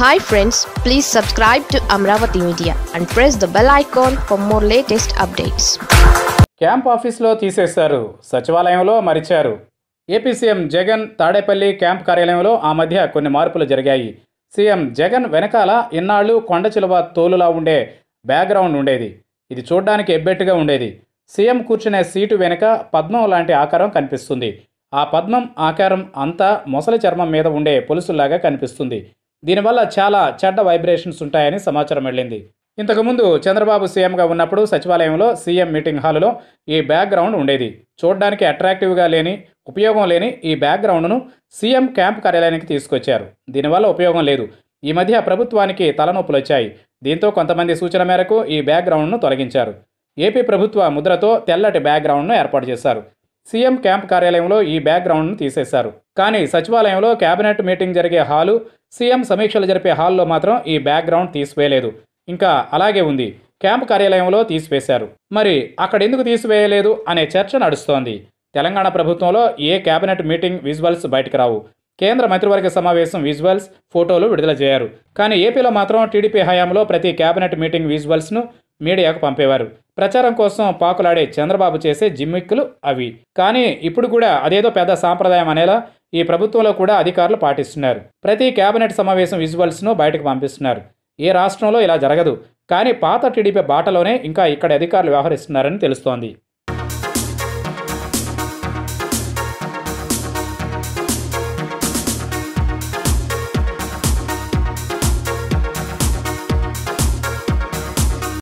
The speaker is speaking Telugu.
hi friends please subscribe to Amaravati media and press the bell icon for more latest updates camp ఆఫీస్లో తీసేశారు సచివాలయంలో మరిచారు AP CM Jagan Tadepalli camp కార్యాలయంలో ఆ మధ్య కొన్ని మార్పులు జరిగాయి సీఎం జగన్ వెనకాల ఇన్నాళ్ళు కొండ చిలువ తోలులా ఉండే బ్యాక్గ్రౌండ్ ఉండేది ఇది చూడ్డానికి ఎబ్బెట్టుగా ఉండేది సీఎం కూర్చునే సీటు వెనుక పద్మం లాంటి ఆకారం కనిపిస్తుంది ఆ పద్మం ఆకారం అంతా మొసలి చర్మం మీద ఉండే పొలుసులాగా కనిపిస్తుంది దీనివల్ల చాలా చెడ్డ వైబ్రేషన్స్ ఉంటాయని సమాచారం వెళ్ళింది ఇంతకుముందు చంద్రబాబు సీఎంగా ఉన్నప్పుడు సచివాలయంలో సీఎం మీటింగ్ హాలులో ఈ బ్యాక్గ్రౌండ్ ఉండేది చూడడానికి అట్రాక్టివ్గా లేని ఉపయోగం లేని ఈ బ్యాక్గ్రౌండ్ను సీఎం క్యాంప్ కార్యాలయానికి తీసుకొచ్చారు దీనివల్ల ఉపయోగం లేదు ఈ మధ్య ప్రభుత్వానికి తలనొప్పులు వచ్చాయి దీంతో కొంతమంది సూచన మేరకు ఈ బ్యాక్గ్రౌండ్ను తొలగించారు ఏపీ ప్రభుత్వ ముద్రతో తెల్లటి బ్యాక్గ్రౌండ్ను ఏర్పాటు చేశారు సీఎం క్యాంప్ కార్యాలయంలో ఈ బ్యాక్గ్రౌండ్ను తీసేశారు కానీ సచివాలయంలో కేబినెట్ మీటింగ్ జరిగే హాలు సీఎం సమీక్షలు జరిపే హాల్లో మాత్రం ఈ బ్యాక్గ్రౌండ్ తీసివేయలేదు ఇంకా అలాగే ఉంది క్యాంప్ కార్యాలయంలో తీసివేశారు మరి అక్కడ ఎందుకు తీసివేయలేదు అనే చర్చ నడుస్తోంది తెలంగాణ ప్రభుత్వంలో ఏ కేబినెట్ మీటింగ్ విజువల్స్ బయటకు రావు కేంద్ర మంత్రివర్గ సమావేశం విజువల్స్ ఫోటోలు విడుదల చేయరు కానీ ఏపీలో మాత్రం టీడీపీ హయాంలో ప్రతి కేబినెట్ మీటింగ్ విజువల్స్ను మీడియాకు పంపేవారు ప్రచారం కోసం పాకులాడే చంద్రబాబు చేసే జిమ్మిక్కులు అవి కానీ ఇప్పుడు కూడా అదేదో పెద్ద సాంప్రదాయం అనేలా ఈ ప్రభుత్వంలో కూడా అధికారులు పాటిస్తున్నారు ప్రతి కేబినెట్ సమావేశం విజువల్స్ను బయటకు పంపిస్తున్నారు ఏ రాష్ట్రంలో ఇలా జరగదు కానీ పాత టీడీపీ బాటలోనే ఇంకా ఇక్కడ అధికారులు వ్యవహరిస్తున్నారని తెలుస్తోంది